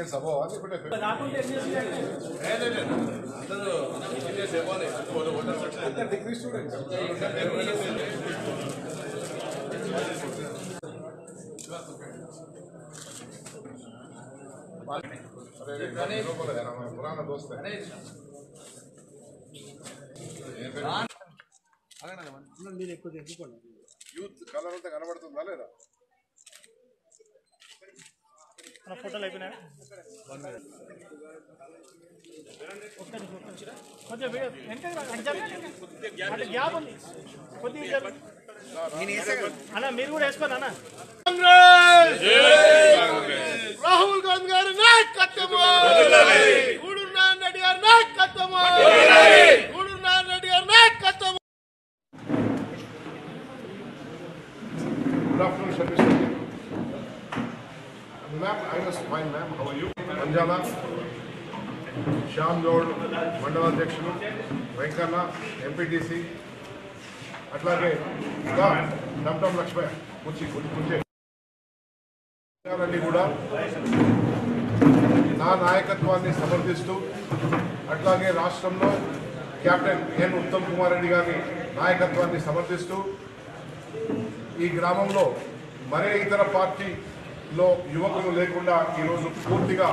సభ లేకుంటే degree student పురాణ దోస్తే యూత్ కలర్ అంతా కనబడుతుందా లేదా మన ఫోటోలు అయిపోయినాయా ఒక్క నిమిషం, ఒక్క నిమిషం. కొద్దిగా వే- వెనకకి రా, అటు జరగండి. అటు గ్యాప్ ఉంది కొద్దిగా జరగండి. అన్న మీరు కూడా వేసుకోండి అన్న రాహుల్ గాంధీ గారి నాయకత్వము గూడూరు నారాయణ రెడ్డి గారి నాయకత్వము గూడూరు నారాయణ రెడ్డి గారి నాయకత్వము Good afternoon, Shanish Reddy. Ma'am, I was fine, ma'am. How are you? Anjala, Shyam Goud మండలాధ్యక్షులు వెంకన్న ఎంపీటీసీ అట్లాగే ఇంకా డమ్టమ్ లక్ష్మయ్య కుర్చీ కుర్చీ కుర్చీ అన్ని కూడా నా నాయకత్వాన్ని సమర్థిస్తూ అట్లాగే రాష్ట్రంలో కెప్టెన్ ఎన్ ఉత్తమ్ కుమార్ రెడ్డి గారి నాయకత్వాన్ని సమర్థిస్తూ ఈ గ్రామంలో మరే ఇతర పార్టీలో యువకులు లేకుండా ఈరోజు పూర్తిగా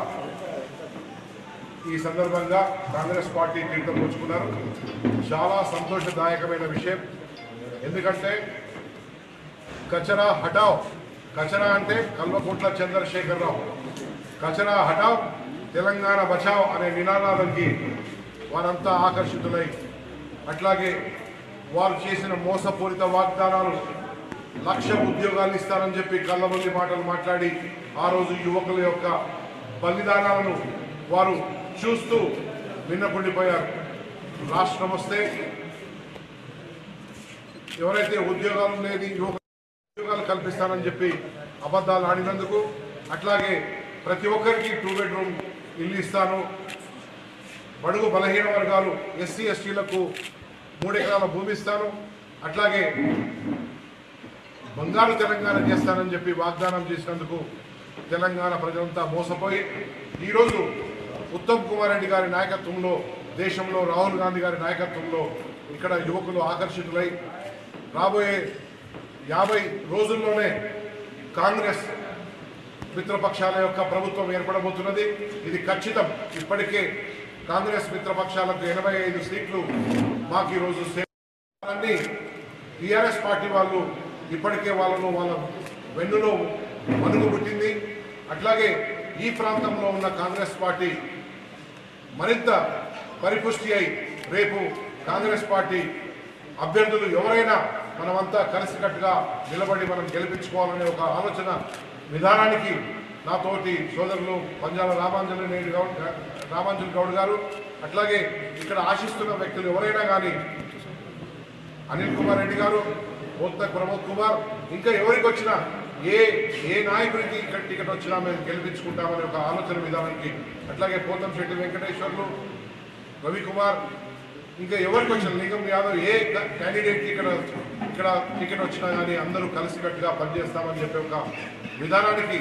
ఈ సందర్భంగా కాంగ్రెస్ పార్టీ తీర్థం పుచ్చుకున్నారు చాలా సంతోషదాయకమైన విషయం ఎందుకంటే కచరా హటావ్ కచరా అంటే కల్వకుంట్ల చంద్రశేఖరరావు కచరా హటావ్ తెలంగాణ బచావ్ అనే నినాదాలకి వారంతా ఆకర్షితులై అట్లాగే వారు చేసిన మోసపూరిత వాగ్దానాలు లక్ష ఉద్యోగాలు ఇస్తారని చెప్పి కళ్ళబొల్లి మాటలు మాట్లాడి ఆ రోజు యువకుల యొక్క బలిదానాలను వారు చూస్తూ విన్నపడిపోయారు రాష్ట్రం వస్తే ఎవరైతే ఉద్యోగాలు లేని యువక ఉద్యోగాలు కల్పిస్తానని చెప్పి అబద్ధాలు ఆడినందుకు అట్లాగే ప్రతి ఒక్కరికి టూ బెడ్రూమ్ ఇల్లు ఇస్తాను బడుగు బలహీన వర్గాలు ఎస్సీ ఎస్టీలకు మూడు ఎకరాల భూమి ఇస్తాను అట్లాగే బంగారు తెలంగాణ చేస్తానని చెప్పి వాగ్దానం చేసినందుకు తెలంగాణ ప్రజలంతా మోసపోయి ఈరోజు ఉత్తమ్ కుమార్ రెడ్డి గారి నాయకత్వంలో దేశంలో రాహుల్ గాంధీ గారి నాయకత్వంలో ఇక్కడ యువకులు ఆకర్షితులై రాబోయే యాభై రోజుల్లోనే కాంగ్రెస్ మిత్రపక్షాల యొక్క ప్రభుత్వం ఏర్పడబోతున్నది ఇది ఖచ్చితం ఇప్పటికే కాంగ్రెస్ మిత్రపక్షాలకు ఎనభై ఐదు సీట్లు మాకు ఈరోజు సేవని టీఆర్ఎస్ పార్టీ వాళ్ళు ఇప్పటికే వాళ్ళను వాళ్ళ వెన్నులో మనుగు పుట్టింది అట్లాగే ఈ ప్రాంతంలో ఉన్న కాంగ్రెస్ పార్టీ మరింత పరిపుష్టి అయి రేపు కాంగ్రెస్ పార్టీ అభ్యర్థులు ఎవరైనా మనమంతా కలిసికట్టుగా నిలబడి మనం గెలిపించుకోవాలనే ఒక ఆలోచన విధానానికి నాతోటి సోదరులు పంజాల రామాంజలి నేడు గౌడ్ రామాంజలి గౌడ్ గారు అట్లాగే ఇక్కడ ఆశిస్తున్న వ్యక్తులు ఎవరైనా కానీ అనిల్ కుమార్ రెడ్డి గారు పోత్త ప్రమోద్ కుమార్ ఇంకా ఎవరికి వచ్చినా ఏ ఏ నాయకుడికి ఇక్కడ టికెట్ వచ్చినా మేము గెలిపించుకుంటామనే ఒక ఆలోచన విధానానికి అట్లాగే పోతం శెట్టి వెంకటేశ్వర్లు రవికుమార్ ఇంకా ఎవరికి వచ్చిన లింగం యాదవ్ ఏ క్యాండిడేట్కి ఇక్కడ ఇక్కడ టికెట్ వచ్చినా కానీ అందరూ కలిసికట్టుగా పనిచేస్తామని చెప్పే ఒక విధానానికి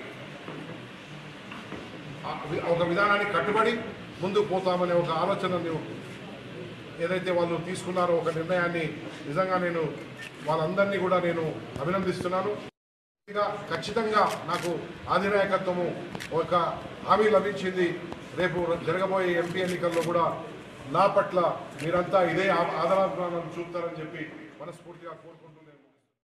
ఆ వి- ఒక విధానానికి కట్టుబడి ముందుకు పోతామనే ఒక ఆలోచనను ఏదైతే వాళ్ళు తీసుకున్నారో ఒక నిర్ణయాన్ని నిజంగా నేను వాళ్ళందరినీ కూడా నేను అభినందిస్తున్నాను ఇక ఖచ్చితంగా నాకు అధినాయకత్వము ఒక హామీ లభించింది రేపు జరగబోయే ఎంపీ ఎన్నికల్లో కూడా నా పట్ల మీరంతా ఇదే ఆ- ఆదరాభిమానం చూపుతారని చెప్పి మనస్ఫూర్తిగా కోరుకుంటున్నాను